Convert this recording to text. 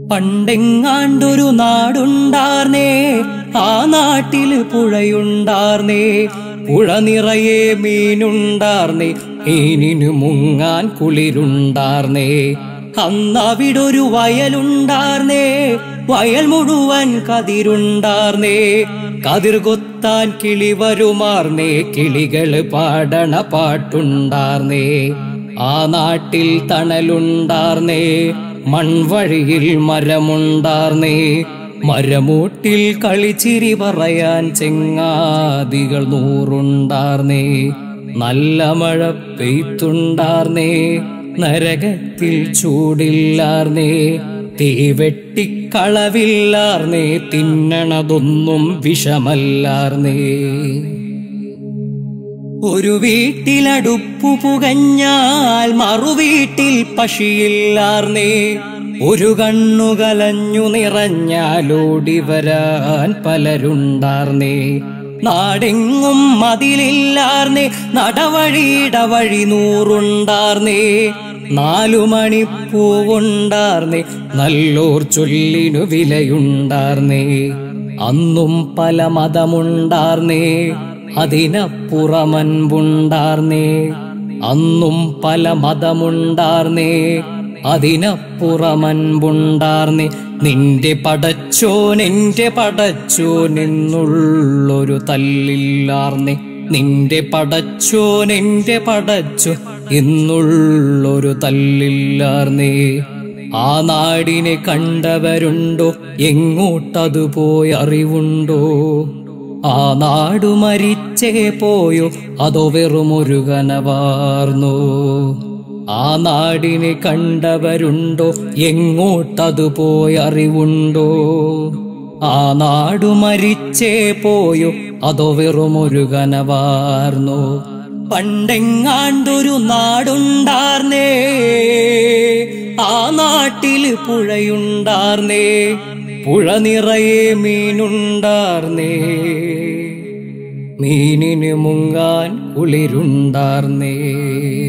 പണ്ടെങ്ങാണ്ടൊരു നാടുണ്ടാർന്നേ ആ നാട്ടില് പുഴയുണ്ടാർന്നേ പുഴ നിറയെ മീനുണ്ടാർന്നേ മീനിനു മുങ്ങാൻ കുളിരുണ്ടാർന്നേ അന്നവിടൊരു വയലുണ്ടാർന്നേ വയൽ മുഴുവൻ കതിരുണ്ടാർന്നേ കതിർ കൊത്താൻ കിളി വരുമാർന്നേ കിളികള് പാടണ പാട്ടുണ്ടാർന്നേ ആ നാട്ടിൽ തണലുണ്ടാർന്നേ മൺവഴിയിൽ മരമുണ്ടാർന്നേ മരമൂട്ടിൽ കളിച്ചിരി പറയാൻ ചെങ്ങാതികൾ നൂറുണ്ടാർന്നേ നല്ല മഴ പെയ്ത്തുണ്ടാർന്നേ നരകത്തിൽ ചൂടില്ലാർന്നേ തീ വെട്ടിക്കളവില്ലാർന്നേ തിന്നണതൊന്നും വിഷമല്ലാർന്നേ ഒരു വീട്ടിലടുപ്പു പുകഞ്ഞാൽ മറുവീട്ടിൽ പശിയില്ലാർന്നേ ഒരു കണ്ണു കലഞ്ഞു നിറഞ്ഞാലോടി വരാൻ പലരുണ്ടാർന്നേ നാടെങ്ങും മതിലില്ലാർന്നേ നടവഴിയിടവഴി നൂറുണ്ടാർന്നേ നാലു മണിപ്പൂവുണ്ടാർന്നേ നല്ലോർ ചൊല്ലിനു വിലയുണ്ടാർന്നേ അന്നും പല മതമുണ്ടാർന്നേ അതിനപ്പുറമൻപുണ്ടാർന്നേ അന്നും പല മതമുണ്ടാർന്നേ അതിനപ്പുറമൻപുണ്ടാർന്നേ നിന്റെ പടച്ചോൻ എന്റെ പടച്ചോൻ എന്നുള്ളൊരു തല്ലില്ലാർന്നേ നിന്റെ പടച്ചോൻ എന്റെ പടച്ചോ എന്നുള്ളൊരു തല്ലില്ലാർന്നേ ആ നാടിനെ കണ്ടവരുണ്ടോ എങ്ങോട്ടതു പോയി അറിവുണ്ടോ ആ നാടു മരിച്ചേ പോയോ അതോ വെറുമൊരു കനവാർന്നോ ആ നാടിനെ കണ്ടവരുണ്ടോ എങ്ങോട്ടതു പോയി അറിവുണ്ടോ ആ നാടു മരിച്ചേ പോയോ അതോ വെറുമൊരു കനവാർന്നോ പണ്ടെങ്ങാണ്ടൊരു നാടുണ്ടാർന്നേ ആ നാട്ടില് പുഴയുണ്ടാർന്നേ പുഴ നിറയെ മീനുണ്ടാർന്നേ മീനിന് മുങ്ങാൻ കുളിരുണ്ടാർന്നേ